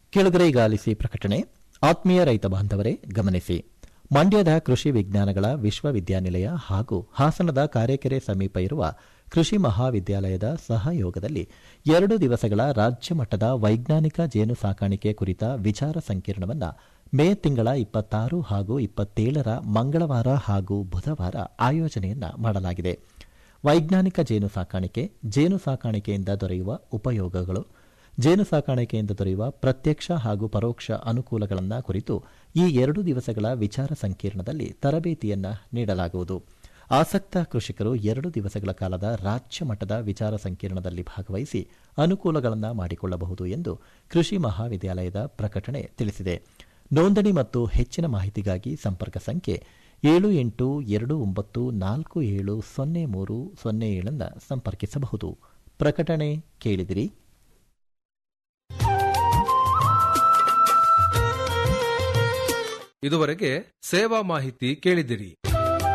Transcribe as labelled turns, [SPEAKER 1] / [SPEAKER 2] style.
[SPEAKER 1] ಕೆಳಗರೆ ಈಗ ಆಲಿಸಿ ಪ್ರಕಟಣೆ ಆತ್ಮೀಯ ರೈತ ಬಾಂಧವರೇ ಗಮನಿಸಿ ಮಂಡ್ಯದ ಕೃಷಿ ವಿಜ್ಞಾನಗಳ ವಿಶ್ವವಿದ್ಯಾನಿಲಯ ಹಾಗೂ ಹಾಸನದ ಕಾರೆಕೆರೆ ಸಮೀಪ ಇರುವ ಕೃಷಿ ಮಹಾವಿದ್ಯಾಲಯದ ಸಹಯೋಗದಲ್ಲಿ ಎರಡು ದಿವಸಗಳ ರಾಜ್ಯ ಮಟ್ಟದ ವೈಜ್ಞಾನಿಕ ಜೇನು ಸಾಕಾಣಿಕೆ ಕುರಿತ ವಿಚಾರ ಸಂಕಿರಣವನ್ನು ಮೇ ತಿಂಗಳ ಇಪ್ಪತ್ತಾರು ಹಾಗೂ ಇಪ್ಪತ್ತೇಳರ ಮಂಗಳವಾರ ಹಾಗೂ ಬುಧವಾರ ಆಯೋಜನೆಯನ್ನ ಮಾಡಲಾಗಿದೆ ವೈಜ್ಞಾನಿಕ ಜೇನು ಸಾಕಾಣಿಕೆ ಜೇನು ಸಾಕಾಣಿಕೆಯಿಂದ ದೊರೆಯುವ ಉಪಯೋಗಗಳು ಜೇನು ಸಾಕಾಣಿಕೆಯಿಂದ ದೊರೆಯುವ ಪ್ರತ್ಯಕ್ಷ ಹಾಗೂ ಪರೋಕ್ಷ ಅನುಕೂಲಗಳನ್ನು ಕುರಿತು ಈ ಎರಡು ದಿವಸಗಳ ವಿಚಾರ ಸಂಕಿರಣದಲ್ಲಿ ತರಬೇತಿಯನ್ನ ನೀಡಲಾಗುವುದು ಆಸಕ್ತ ಕೃಷಿಕರು ಎರಡು ದಿವಸಗಳ ಕಾಲದ ರಾಜ್ಯ ಮಟ್ಟದ ವಿಚಾರ ಸಂಕಿರಣದಲ್ಲಿ ಭಾಗವಹಿಸಿ ಅನುಕೂಲಗಳನ್ನು ಮಾಡಿಕೊಳ್ಳಬಹುದು ಎಂದು ಕೃಷಿ ಮಹಾವಿದ್ಯಾಲಯದ ಪ್ರಕಟಣೆ ತಿಳಿಸಿದೆ ನೋಂದಣಿ ಮತ್ತು ಹೆಚ್ಚಿನ ಮಾಹಿತಿಗಾಗಿ ಸಂಪರ್ಕ ಸಂಖ್ಯೆ ಏಳು ಎಂಟು ಎರಡು ಒಂಬತ್ತು ನಾಲ್ಕು ಏಳು ಸೊನ್ನೆ ಮೂರು ಸೊನ್ನೆ ಏಳನ್ನು ಸಂಪರ್ಕಿಸಬಹುದು ಪ್ರಕಟಣೆ ಕೇಳಿದಿರಿ
[SPEAKER 2] ಇದುವರೆಗೆ ಸೇವಾ ಮಾಹಿತಿ ಕೇಳಿದಿರಿ